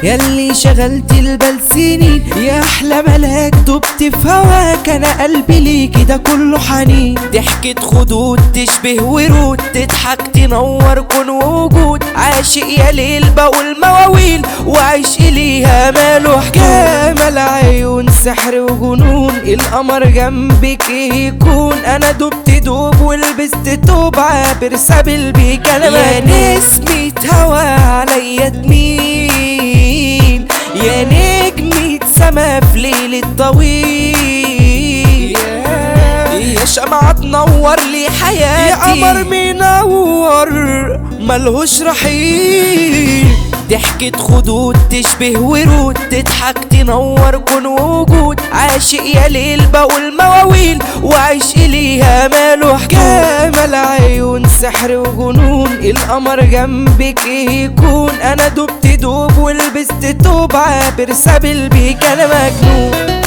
ياللي شغلت البال سنين يا احلى ملاك دبت في هواك انا قلبي ليكي ده كله حنين ضحكة خدود تشبه ورود تضحك تنور كون ووجود عاشق يا ليل بقول مواويل وعيش ليها ماله حكاية جمال عيون سحر وجنون القمر جنبك يكون انا دبت دوب ولبست توب عابر سابل بيك انا يا نسمة هوا عليا تميل يا نجمة سما في ليل الطويل يا شمعة تنور لي حياتي يا قمر منور ملهوش رحيل ضحكة خدود تشبه ورود تضحك تنور كون وجود عاشق يا ليل بقول مواويل وعيش ليها ماله حكاية جمال عيون سحر وجنون القمر جنبك يكون انا دبت دوب ولبست توب عابر سابل بيك انا مجنون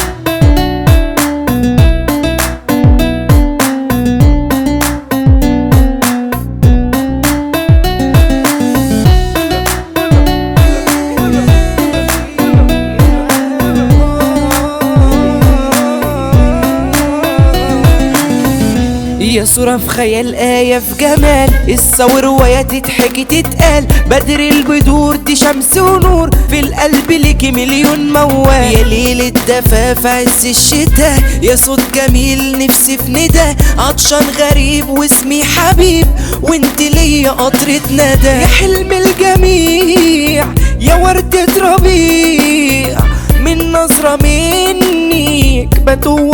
يا صورة في خيال آية في جمال الصور رواية تتحكي تتقال بدر البدور دي شمس ونور في القلب ليكي مليون موال يا ليلة دفا في عز الشتاء يا صوت جميل نفسي في ندى عطشان غريب واسمي حبيب وانت ليا قطرة ندى يا حلم الجميع يا وردة ربيع من نظرة منك بتوه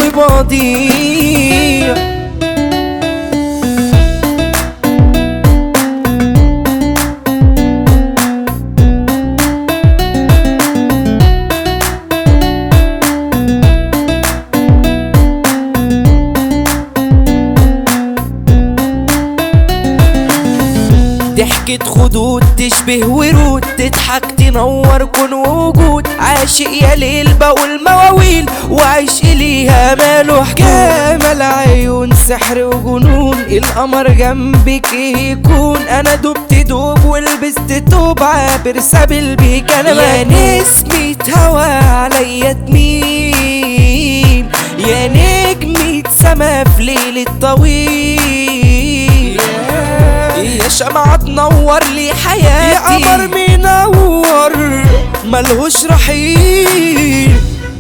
بضيع ضحكة خدود تشبه ورود تضحك تنور كون وجود عاشق يا ليل بقول مواويل وعيش ليها ماله حكاية جمال عيون سحر وجنون القمر جنبك يكون انا دبت دوب ولبست توب عابر سابل بيك انا يا نسمة هوا عليا تميل يا نجمة سما في ليل الطويل يا شمعة تنور لي حياتي يا قمر منور ملهوش رحيل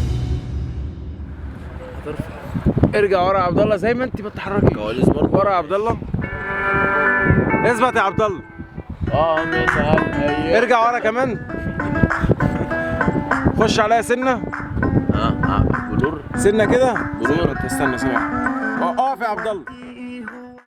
ارجع ورا يا عبد الله زي ما انت بتتحركي كواليس برضه ورا يا عبد الله اثبت يا عبد الله اه مثلا ايوه ارجع ورا كمان خش عليا سنه اه اه بلور سنه كده بلور انت استنى سامع اقف يا عبد الله